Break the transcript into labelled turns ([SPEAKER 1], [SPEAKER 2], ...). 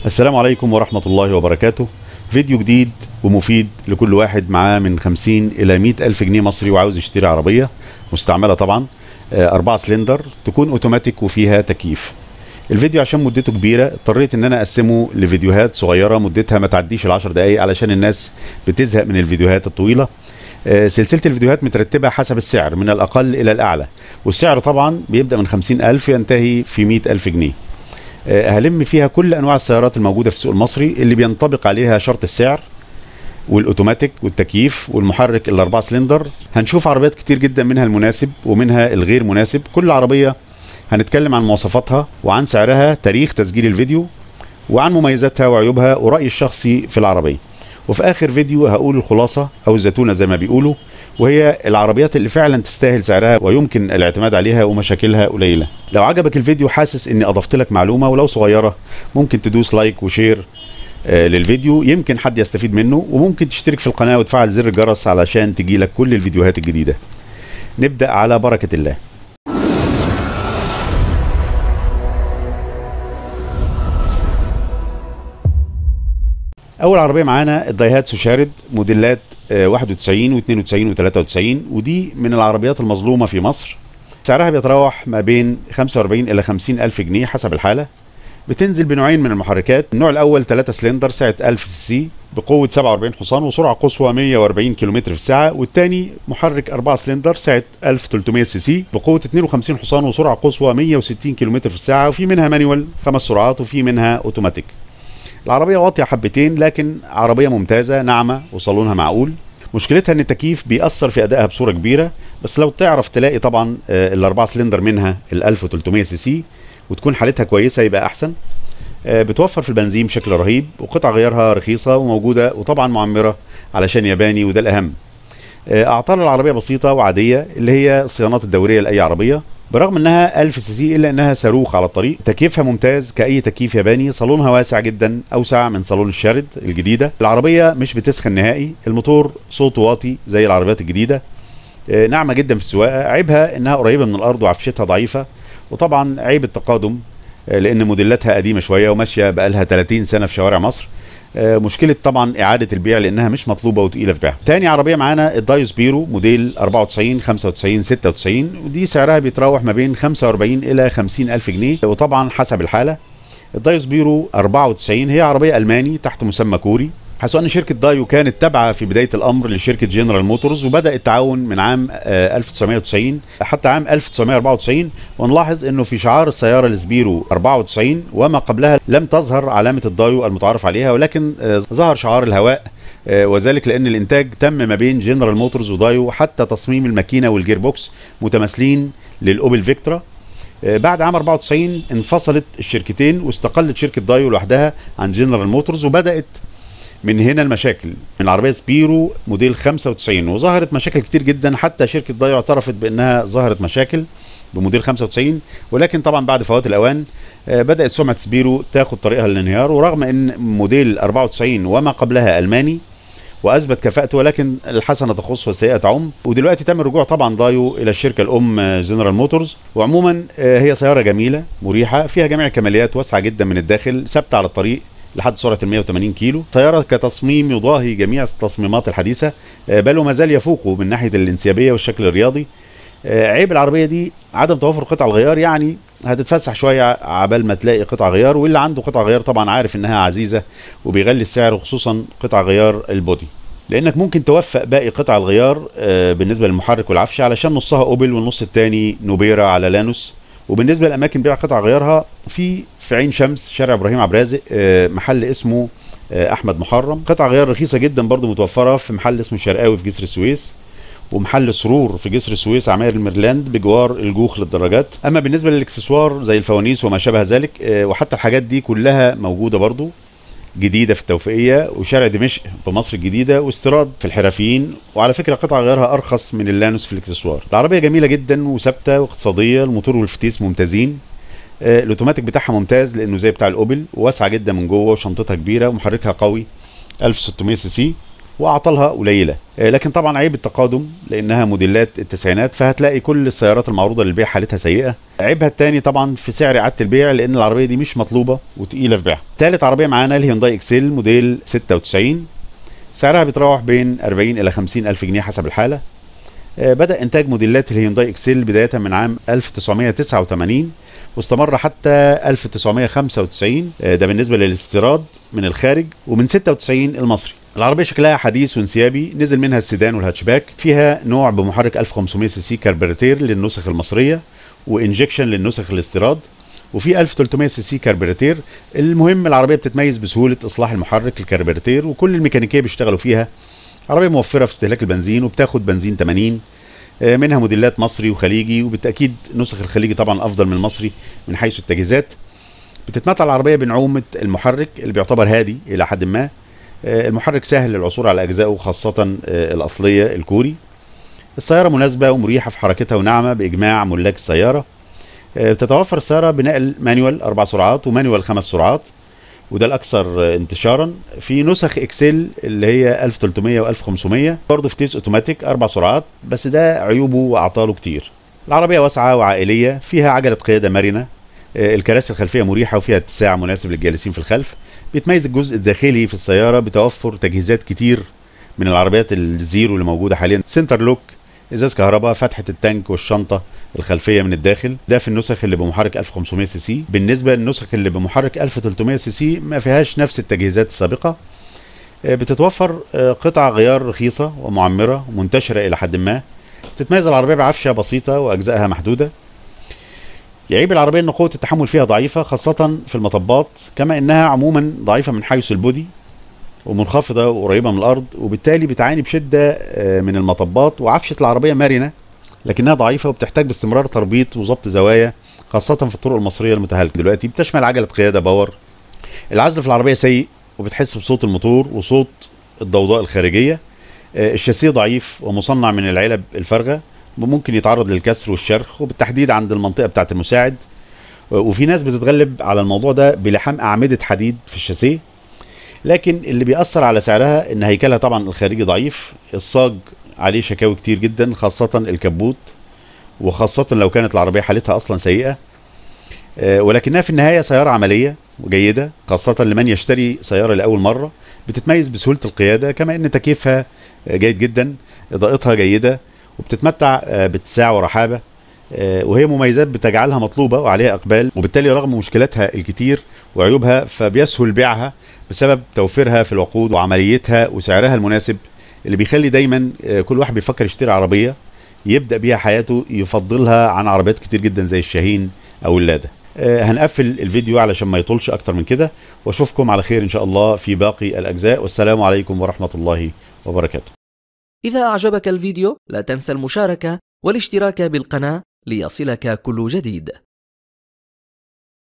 [SPEAKER 1] السلام عليكم ورحمة الله وبركاته فيديو جديد ومفيد لكل واحد معاه من 50 إلى 100 ألف جنيه مصري وعاوز يشتري عربية مستعملة طبعا آه، أربعة سلندر تكون أوتوماتيك وفيها تكييف الفيديو عشان مدته كبيرة اضطريت ان انا اقسمه لفيديوهات صغيرة مدتها ما تعديش العشر دقايق علشان الناس بتزهق من الفيديوهات الطويلة آه، سلسلة الفيديوهات مترتبة حسب السعر من الأقل إلى الأعلى والسعر طبعا بيبدأ من 50 ألف ينتهي في 100 ألف جنيه آه، هلم فيها كل انواع السيارات الموجوده في السوق المصري اللي بينطبق عليها شرط السعر والاوتوماتيك والتكييف والمحرك الاربعه سلندر هنشوف عربيات كتير جدا منها المناسب ومنها الغير مناسب كل عربيه هنتكلم عن مواصفاتها وعن سعرها تاريخ تسجيل الفيديو وعن مميزاتها وعيوبها ورأيي الشخصي في العربية وفي آخر فيديو هقول الخلاصة أو الزتونة زي ما بيقولوا وهي العربيات اللي فعلا تستاهل سعرها ويمكن الاعتماد عليها ومشاكلها قليلة لو عجبك الفيديو حاسس اني اضفت لك معلومة ولو صغيرة ممكن تدوس لايك وشير آه، للفيديو يمكن حد يستفيد منه وممكن تشترك في القناة وتفعل زر الجرس علشان تجيلك كل الفيديوهات الجديدة نبدأ على بركة الله اول عربيه معانا الدايهاتسو شارد موديلات آه، 91 و92 و93 ودي من العربيات المظلومه في مصر سعرها بيتراوح ما بين 45 الى 50 الف جنيه حسب الحاله بتنزل بنوعين من المحركات النوع الاول 3 سلندر سعه 1000 سي سي بقوه 47 حصان وسرعه قصوى 140 كم في الساعه والثاني محرك 4 سلندر سعه 1300 سي سي بقوه 52 حصان وسرعه قصوى 160 كم في الساعه وفي منها مانيوال خمس سرعات وفي منها اوتوماتيك العربية واطية حبتين لكن عربية ممتازة ناعمة وصالونها معقول مشكلتها ان التكييف بيأثر في ادائها بصورة كبيرة بس لو تعرف تلاقي طبعا آه، الاربعة سلندر منها ال 1300 سي سي وتكون حالتها كويسة يبقى احسن آه، بتوفر في البنزين بشكل رهيب وقطع غيارها رخيصة وموجودة وطبعا معمرة علشان ياباني وده الاهم آه، اعطال العربية بسيطة وعادية اللي هي الصيانات الدورية لأي عربية برغم انها 1000 سي سي الا انها صاروخ على الطريق تكييفها ممتاز كاي تكييف ياباني صالونها واسع جدا اوسع من صالون الشارد الجديده العربيه مش بتسخن نهائي الموتور صوته واطي زي العربيات الجديده آه، ناعمه جدا في السواقه عيبها انها قريبه من الارض وعفشتها ضعيفه وطبعا عيب التقادم آه، لان موديلاتها قديمه شويه وماشيه بقالها 30 سنه في شوارع مصر آه، مشكله طبعا اعاده البيع لانها مش مطلوبه وتقيله في بيعها تاني عربيه معانا الدايوس بيرو موديل 94 95 96 ودي سعرها بيتراوح ما بين 45 الى 50 الف جنيه وطبعا حسب الحاله الدايوس بيرو 94 هي عربيه الماني تحت مسمى كوري حيث ان شركه دايو كانت تابعه في بدايه الامر لشركه جنرال موتورز وبدا التعاون من عام آه، 1990 حتى عام 1994 ونلاحظ انه في شعار السياره السبيرو 94 وما قبلها لم تظهر علامه الدايو المتعارف عليها ولكن آه، ظهر شعار الهواء آه، وذلك لان الانتاج تم ما بين جنرال موتورز ودايو حتى تصميم الماكينه والجير بوكس متماثلين للاوبل فيكترا آه، بعد عام 94 انفصلت الشركتين واستقلت شركه دايو لوحدها عن جنرال موتورز وبدات من هنا المشاكل من العربيه سبيرو موديل 95 وظهرت مشاكل كتير جدا حتى شركه دايو اعترفت بانها ظهرت مشاكل بموديل 95 ولكن طبعا بعد فوات الاوان آه، بدات سمعه سبيرو تاخد طريقها للانهيار ورغم ان موديل 94 وما قبلها الماني واثبت كفاءته ولكن الحسنه تخص والسيئه تعم ودلوقتي تم الرجوع طبعا دايو الى الشركه الام آه، جنرال موتورز وعموما آه، هي سياره جميله مريحه فيها جميع الكماليات واسعه جدا من الداخل ثابته على الطريق لحد سرعه ال 180 كيلو سياره كتصميم يضاهي جميع التصميمات الحديثه آه، بل وما زال يفوقه من ناحيه الانسيابيه والشكل الرياضي آه، عيب العربيه دي عدم توفر قطع الغيار يعني هتتفسح شويه عبال ما تلاقي قطع غيار واللي عنده قطع غيار طبعا عارف انها عزيزه وبيغلي السعر وخصوصا قطع غيار البودي لانك ممكن توفق باقي قطع الغيار آه، بالنسبه للمحرك والعفش علشان نصها اوبل والنص الثاني نوبيرا على لانوس وبالنسبه لاماكن بيع قطع غيارها في في عين شمس شارع ابراهيم عبد الرازق آه، محل اسمه آه، احمد محرم قطع غيار رخيصه جدا برضو متوفره في محل اسمه الشرقاوي في جسر السويس ومحل سرور في جسر السويس عماير الميرلاند بجوار الجوخ للدراجات اما بالنسبه للاكسسوار زي الفوانيس وما شابه ذلك آه، وحتى الحاجات دي كلها موجوده برضو جديده في التوفيقيه وشارع دمشق بمصر الجديده واستيراد في الحرفيين وعلى فكره قطع غيارها ارخص من اللانوس في الاكسسوار العربيه جميله جدا وثابته واقتصاديه الموتور والفتيس ممتازين آه، الاوتوماتيك بتاعها ممتاز لانه زي بتاع الاوبل واسعه جدا من جوه وشنطتها كبيره ومحركها قوي 1600 سي سي واعطالها قليله آه، لكن طبعا عيب التقادم لانها موديلات التسعينات فهتلاقي كل السيارات المعروضه للبيع حالتها سيئه عيبها الثاني طبعا في سعر اعاده البيع لان العربيه دي مش مطلوبه وتقيله في بيعها ثالث عربيه معانا الهيونداي اكسيل موديل 96 سعرها بيتراوح بين 40 الى 50 الف جنيه حسب الحاله آه، بدا انتاج موديلات الهيونداي اكسيل بدايه من عام 1989 واستمر حتى 1995 آه، ده بالنسبه للاستيراد من الخارج ومن 96 المصري العربية شكلها حديث وانسيابي نزل منها السيدان والهاتشباك فيها نوع بمحرك 1500 سي سي كاربراتير للنسخ المصرية وانجكشن للنسخ الاستيراد وفي 1300 سي سي كاربراتير المهم العربية بتتميز بسهولة إصلاح المحرك الكاربراتير وكل الميكانيكية بيشتغلوا فيها عربية موفرة في استهلاك البنزين وبتاخد بنزين 80 آه، منها موديلات مصري وخليجي وبالتأكيد نسخ الخليجي طبعا أفضل من المصري من حيث التجهيزات بتتمتع العربية بنعومة المحرك اللي بيعتبر هادي إلى حد ما آه، المحرك سهل للعثور على أجزائه خاصة آه، الأصلية الكوري السيارة مناسبة ومريحة في حركتها وناعمة بإجماع ملاك السيارة آه، بتتوفر السيارة بنقل مانيوال أربع سرعات ومانيوال خمس سرعات وده الأكثر انتشارا في نسخ إكسل اللي هي 1300 و 1500 برضه في تيس أوتوماتيك أربع سرعات بس ده عيوبه وأعطاله كتير العربية واسعة وعائلية فيها عجلة قيادة مرنة الكراسي الخلفية مريحة وفيها اتساع مناسب للجالسين في الخلف بيتميز الجزء الداخلي في السيارة بتوفر تجهيزات كتير من العربيات الزيرو اللي موجودة حاليا سنتر لوك ازاز كهرباء فتحة التانك والشنطة الخلفية من الداخل ده في النسخ اللي بمحرك 1500 سي سي بالنسبة للنسخ اللي بمحرك 1300 سي سي ما فيهاش نفس التجهيزات السابقة بتتوفر قطع غيار رخيصة ومعمرة ومنتشرة إلى حد ما تتميز العربية بعفشة بسيطة وأجزائها محدودة يعيب العربية ان قوة التحمل فيها ضعيفة خاصة في المطبات كما انها عموما ضعيفة من حيث البودي ومنخفضة وقريبة من الارض وبالتالي بتعاني بشدة آه، من المطبات وعفشة العربية مرنة لكنها ضعيفة وبتحتاج باستمرار تربيط وضبط زوايا خاصة في الطرق المصرية المتهالكة دلوقتي بتشمل عجلة قيادة باور العزل في العربية سيء وبتحس بصوت الموتور وصوت الضوضاء الخارجية آه، الشاسيه ضعيف ومصنع من العلب الفارغة ممكن يتعرض للكسر والشرخ وبالتحديد عند المنطقه بتاعه المساعد وفي ناس بتتغلب على الموضوع ده بلحام اعمده حديد في الشاسيه لكن اللي بيأثر على سعرها ان هيكلها طبعا الخارجي ضعيف الصاج عليه شكاوي كتير جدا خاصة الكبوت وخاصة لو كانت العربية حالتها اصلا سيئة آه، ولكنها في النهاية سيارة عملية وجيدة خاصة لمن يشتري سيارة لأول مرة بتتميز بسهولة القيادة كما ان تكييفها جيد جدا اضاءتها جيدة وبتتمتع آه، باتساع ورحابه آه، وهي مميزات بتجعلها مطلوبه وعليها اقبال وبالتالي رغم مشكلاتها الكتير وعيوبها فبيسهل بيعها بسبب توفيرها في الوقود وعمليتها وسعرها المناسب اللي بيخلي دايما آه، كل واحد بيفكر يشتري عربيه يبدا بيها حياته يفضلها عن عربيات كتير جدا زي الشاهين او اللادا هنقفل الفيديو علشان ما يطولش اكتر من كده واشوفكم على خير ان شاء الله في باقي الاجزاء والسلام عليكم ورحمه الله وبركاته
[SPEAKER 2] إذا أعجبك الفيديو لا تنسى المشاركة والاشتراك بالقناة ليصلك كل جديد